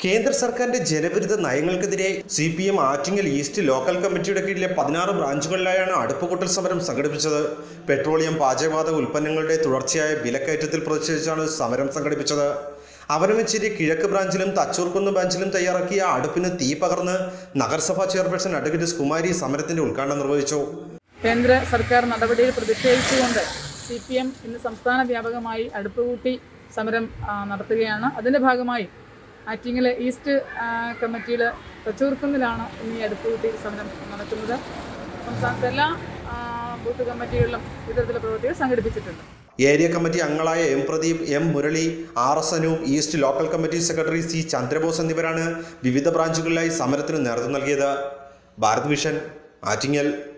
കേന്ദ്ര സർക്കാരിന്റെ ജനവിരുദ്ധ നയങ്ങൾക്കെതിരെ C P M Attingal east local കമ്മിറ്റിയുടെ കീഴിലെ പതിനാറ് ബ്രാഞ്ചുകളിലായാണ് അടുപ്പുകൂട്ടൽ സമരം സംഘടിപ്പിച്ചത് പെട്രോളിയം പാചകവാതക ഉൽപ്പന്നങ്ങളുടെ തുടർച്ചയായ വിലക്കയറ്റത്തിൽ പ്രതിഷേധിച്ചാണ് സമരം സംഘടിപ്പിച്ചത് അവനമച്ചേരി കിഴക്ക് ബ്രാഞ്ചിലും തച്ചൂർക്കുന്ന് ബ്രാഞ്ചിലും തയ്യാറാക്കിയ അടുപ്പിന് തീ പകർന്ന് നഗരസഭാ ചെയർപേഴ്സൺ അഡ്വക്കേറ്റ് കുമാരി സമരത്തിന്റെ ഉദ്ഘാടനം നിർവഹിച്ചു കേന്ദ്ര സർക്കാർ നടപടിയിൽ പ്രതിഷേധിച്ചുകൊണ്ട് സി പി എം ഇന്ന് സംസ്ഥാന വ്യാപകമായി അടുപ്പുകൂട്ടി സമരം ആ, നടത്തുകയാണ് അതിൻ്റെ ഭാഗമായി ആറ്റിങ്ങൽ ഈസ്റ്റ് കമ്മിറ്റിയിൽ തച്ചൂർക്കുന്നിലാണ് ഇന്ന് ഈ അടുപ്പുകൂട്ടി സമരം നടക്കുന്നത് സംസ്ഥാനത്തെ എല്ലാ ആ, ബൂത്ത് കമ്മിറ്റികളിലും ഇത്തരത്തിലുള്ള പ്രവൃത്തികൾ സംഘടിപ്പിച്ചിട്ടുണ്ട് ഏരിയ കമ്മിറ്റി അംഗങ്ങളായ M Pradeep M Murali R S Anoop east local committee secretary C Chandrabose എന്നിവരാണ് വിവിധ ബ്രാഞ്ചുകളിലായി സമരത്തിന് നേതൃത്വം നൽകിയത് ഭാരത് വിഷൻ ആറ്റിങ്ങൽ